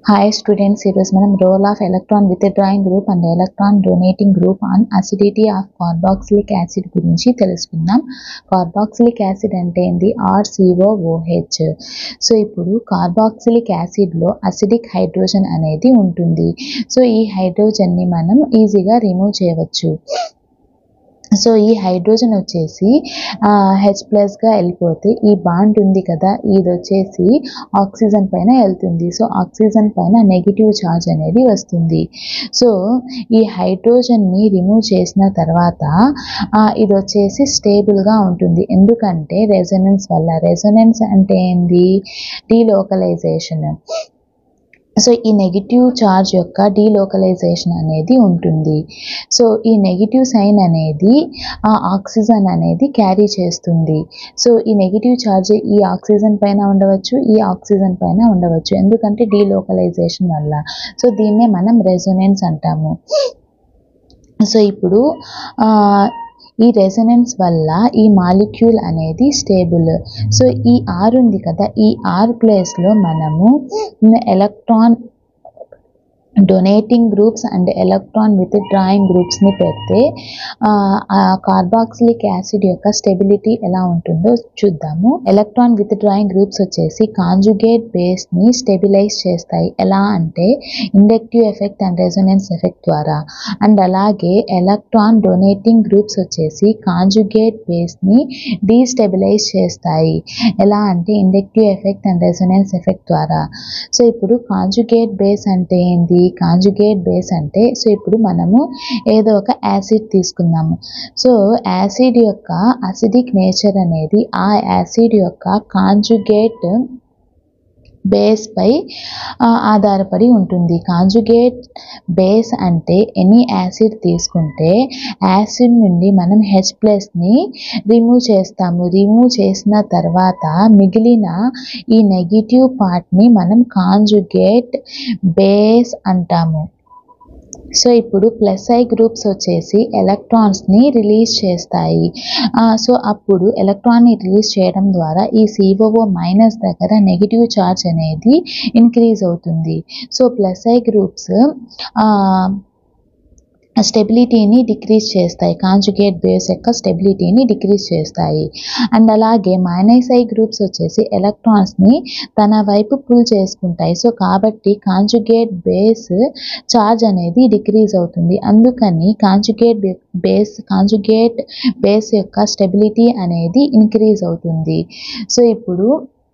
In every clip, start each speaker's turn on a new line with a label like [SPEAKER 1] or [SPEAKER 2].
[SPEAKER 1] hi students ఈరోజు మనం role of electron withdrawing group and electron donating group on acidity of carboxylic acid గురించి తెలుసుకుందాం carboxylic acid అంటే ఏంది RCOOH so ఇప్పుడు కార్బాక్సిలిక్ యాసిడ్లో అసిడిక్ హైడ్రోజన్ అనేది ఉంటుంది సో ఈ హైడ్రోజన్ని మనం ఈజీగా రిమూవ్ చేయవచ్చు సో ఈ హైడ్రోజన్ వచ్చేసి హెచ్ ప్లస్గా వెళ్ళిపోతే ఈ బాండ్ ఉంది కదా ఇది వచ్చేసి ఆక్సిజన్ పైన వెళ్తుంది సో ఆక్సిజన్ పైన నెగిటివ్ ఛార్జ్ అనేది వస్తుంది సో ఈ హైడ్రోజన్ని రిమూవ్ చేసిన తర్వాత ఆ, ఇది వచ్చేసి స్టేబుల్గా ఉంటుంది ఎందుకంటే రెజొనెన్స్ వల్ల రెజొనెన్స్ అంటే ఏంది డీలోకలైజేషన్ సో ఈ నెగిటివ్ ఛార్జ్ యొక్క డీలోకలైజేషన్ అనేది ఉంటుంది సో ఈ నెగిటివ్ సైన్ అనేది ఆ ఆక్సిజన్ అనేది క్యారీ చేస్తుంది సో ఈ నెగిటివ్ ఛార్జ్ ఈ ఆక్సిజన్ పైన ఉండవచ్చు ఈ ఆక్సిజన్ పైన ఉండవచ్చు ఎందుకంటే డీలోకలైజేషన్ వల్ల సో దీన్నే మనం రెజొనెన్స్ అంటాము సో ఇప్పుడు ఆ, ఈ రెజొనెన్స్ వల్ల ఈ మాలిక్యూల్ అనేది స్టేబుల్ సో ఈ ఆర్ ఉంది కదా ఈ ఆర్ ప్లేస్లో మనము electron donating groups and electron withdrawing గ్రూప్స్ని పెడితే ఆ కార్బాక్సిలిక్ యాసిడ్ యొక్క స్టెబిలిటీ ఎలా ఉంటుందో చూద్దాము ఎలక్ట్రాన్ విత్ డ్రాయింగ్ గ్రూప్స్ వచ్చేసి కాంజుగేట్ బేస్ని స్టెబిలైజ్ చేస్తాయి ఎలా అంటే inductive effect and resonance effect ద్వారా అండ్ అలాగే ఎలక్ట్రాన్ డొనేటింగ్ గ్రూప్స్ వచ్చేసి కాంజుగేట్ బేస్ని డీస్టెబిలైజ్ చేస్తాయి ఎలా అంటే inductive effect and resonance effect ద్వారా సో ఇప్పుడు కాంజుగేట్ బేస్ అంటే ఏంది కాంజుగేట్ బేస్ అంటే సో ఇప్పుడు మనము ఏదో ఒక యాసిడ్ తీసుకుందాము సో యాసిడ్ యొక్క అసిడిక్ నేచర్ అనేది ఆ యాసిడ్ యొక్క కాంజుగేట్ బేస్ పై ఆ, ఆధారపడి ఉంటుంది కాంజుగేట్ బేస్ అంటే ఎనీ యాసిడ్ తీసుకుంటే యాసిడ్ నుండి మనం హెచ్ ప్లస్ని రిమూవ్ చేస్తాము రిమూవ్ చేసిన తర్వాత మిగిలిన ఈ నెగిటివ్ పార్ట్ని మనం కాంజుగేట్ బేస్ అంటాము సో ఇప్పుడు ప్లస్ ఐ గ్రూప్స్ వచ్చేసి ఎలక్ట్రాన్స్ని రిలీజ్ చేస్తాయి ఆ, సో అప్పుడు ఎలక్ట్రాన్ని రిలీజ్ చేయడం ద్వారా ఈ సిఓఓ మైనస్ దగ్గర నెగిటివ్ ఛార్జ్ అనేది ఇంక్రీజ్ అవుతుంది సో ప్లస్ ఐ గ్రూప్స్ స్టెబిలిటీని డిక్రీజ్ చేస్తాయి కాంజుగేట్ బేస్ యొక్క స్టెబిలిటీని డిక్రీజ్ చేస్తాయి అండ్ అలాగే మైనస్ ఐ గ్రూప్స్ వచ్చేసి ఎలక్ట్రాన్స్ని తన వైపు పుల్ చేసుకుంటాయి సో కాబట్టి కాంజుగేట్ బేస్ ఛార్జ్ అనేది డిక్రీజ్ అవుతుంది అందుకని కాంజుగేట్ బేస్ కాంజుగేట్ బేస్ యొక్క స్టెబిలిటీ అనేది ఇంక్రీజ్ అవుతుంది సో ఇప్పుడు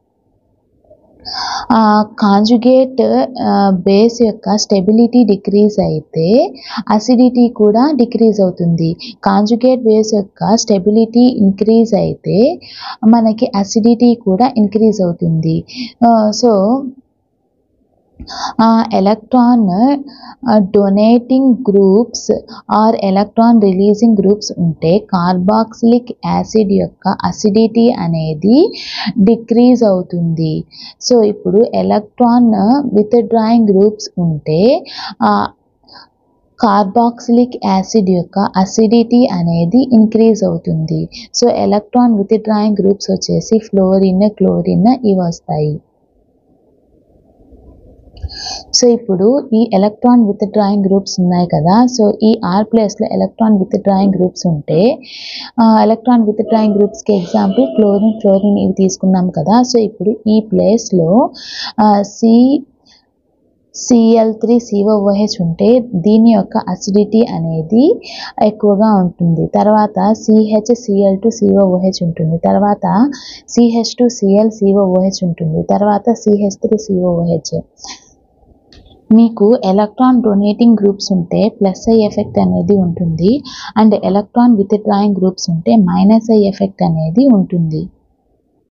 [SPEAKER 1] కాంజుగేట్ బేస్ యొక్క స్టెబిలిటీ డిక్రీజ్ అయితే అసిడిటీ కూడా డిక్రీజ్ అవుతుంది కాంజుగేట్ బేస్ యొక్క స్టెబిలిటీ ఇంక్రీజ్ అయితే మనకి అసిడిటీ కూడా ఇంక్రీజ్ అవుతుంది so electron donating groups or electron releasing groups ఉంటే కార్బాక్సిలిక్ యాసిడ్ యొక్క అసిడిటీ అనేది డిక్రీజ్ అవుతుంది సో ఇప్పుడు ఎలక్ట్రాన్ విత్ డ్రాయింగ్ గ్రూప్స్ ఉంటే కార్బాక్సిలిక్ యాసిడ్ యొక్క అసిడిటీ అనేది ఇంక్రీజ్ అవుతుంది so electron withdrawing groups వచ్చేసి ఫ్లోరిన్ క్లోరిన్ ఇవి వస్తాయి సో ఇప్పుడు ఈ ఎలక్ట్రాన్ విత్ డ్రాయింగ్ గ్రూప్స్ ఉన్నాయి కదా సో ఈ ఆర్ ప్లేస్లో ఎలక్ట్రాన్ విత్ డ్రాయింగ్ గ్రూప్స్ ఉంటే ఎలక్ట్రాన్ విత్ డ్రాయింగ్ గ్రూప్స్కి ఎగ్జాంపుల్ క్లోరిన్ ఫ్లోరిన్ ఇవి తీసుకున్నాం కదా సో ఇప్పుడు ఈ ప్లేస్లో సి సిఎల్ త్రీ సిఓఓహెచ్ ఉంటే దీని యొక్క అసిడిటీ అనేది ఎక్కువగా ఉంటుంది తర్వాత సిహెచ్ సిఎల్ టు సిఓఓహెచ్ ఉంటుంది తర్వాత సిహెచ్ టు సిఎల్ సిఓఓహెచ్ ఉంటుంది తర్వాత సిహెచ్ త్రీ సిఓఓహెచ్ మీకు ఎలక్ట్రాన్ డొనేటింగ్ గ్రూప్స్ ఉంటే ప్లస్ ఐ ఎఫెక్ట్ అనేది ఉంటుంది and electron withdrawing groups ఉంటే మైనస్ ఐ ఎఫెక్ట్ అనేది ఉంటుంది